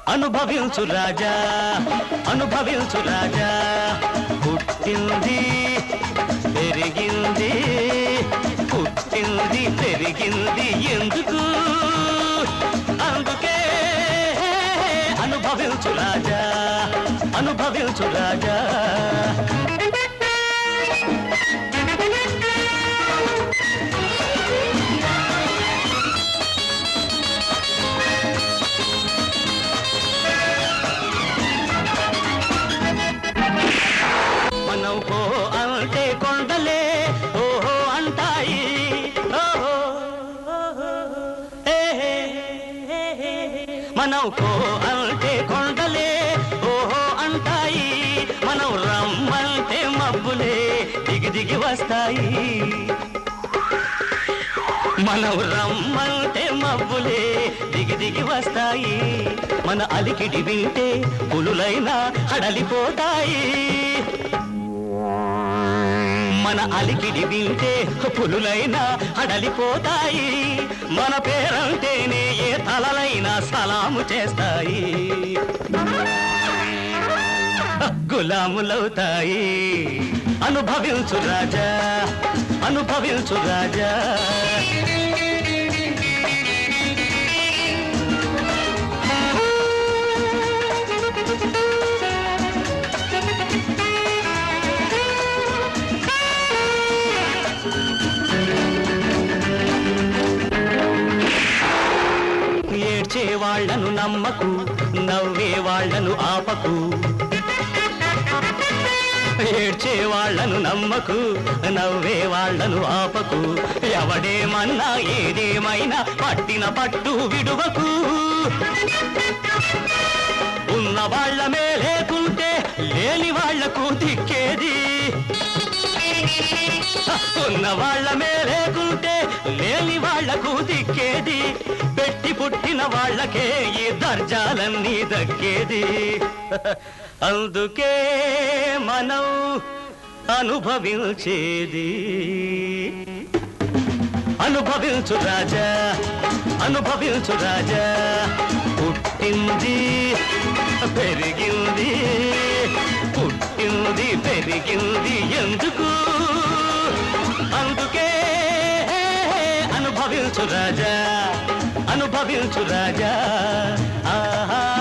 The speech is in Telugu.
అనుభవించు రాజా అనుభవించు రాజా పుట్టింది పెరిగింది పుట్టింది పెరిగింది ఎందుకు అందుకే అనుభవించు రాజా అనుభవించు రాజా మనం పో అంటే కొండలే ఓహో అంటాయి ఓహో ఓహో, ఏ హే, హే, హే. మనం పో అంటే కొండలే ఓహో అంటాయి మనం రమ్మంటే మబ్బులే దిగి దిగి వస్తాయి మనం రమ్మంటే మబ్బులే దిగి దిగి వస్తాయి మన అలికిడి వింటే పులులైనా హడలిపోతాయి మన అలికిడి వింటే పులులైనా హడలిపోతాయి మన పేరంటేనే ఏ తలలైనా సలాము చేస్తాయి గులాములవుతాయి అనుభవించు రాజా అనుభవించు రాజా ఏడ్చే వాళ్లను నమ్మకు నవ్వే వాళ్లను ఆపకు ఏడ్చే వాళ్లను నమ్మకు నవ్వే వాళ్లను ఆపకు ఎవడేమన్నా ఏదేమైనా పట్టిన పట్టు విడువకు ఉన్న వాళ్ళమే లేకుంటే లేని వాళ్లకు దిక్కేది ఉన్న వాళ్ళమే లేకుంటే లేని వాళ్లకు దిక్కేది పెట్టి పుట్టిన వాళ్ళకే ఈ దర్జాలన్నీ దక్కేది అందుకే మనం అనుభవించేది అనుభవించు రాజా అనుభవించు రాజా పుట్టింది పెరిగింది పుట్టింది పెరిగింది ఎందుకు అందుకే అనుభవించు రాజా అనుభవించు రాజా ఆహా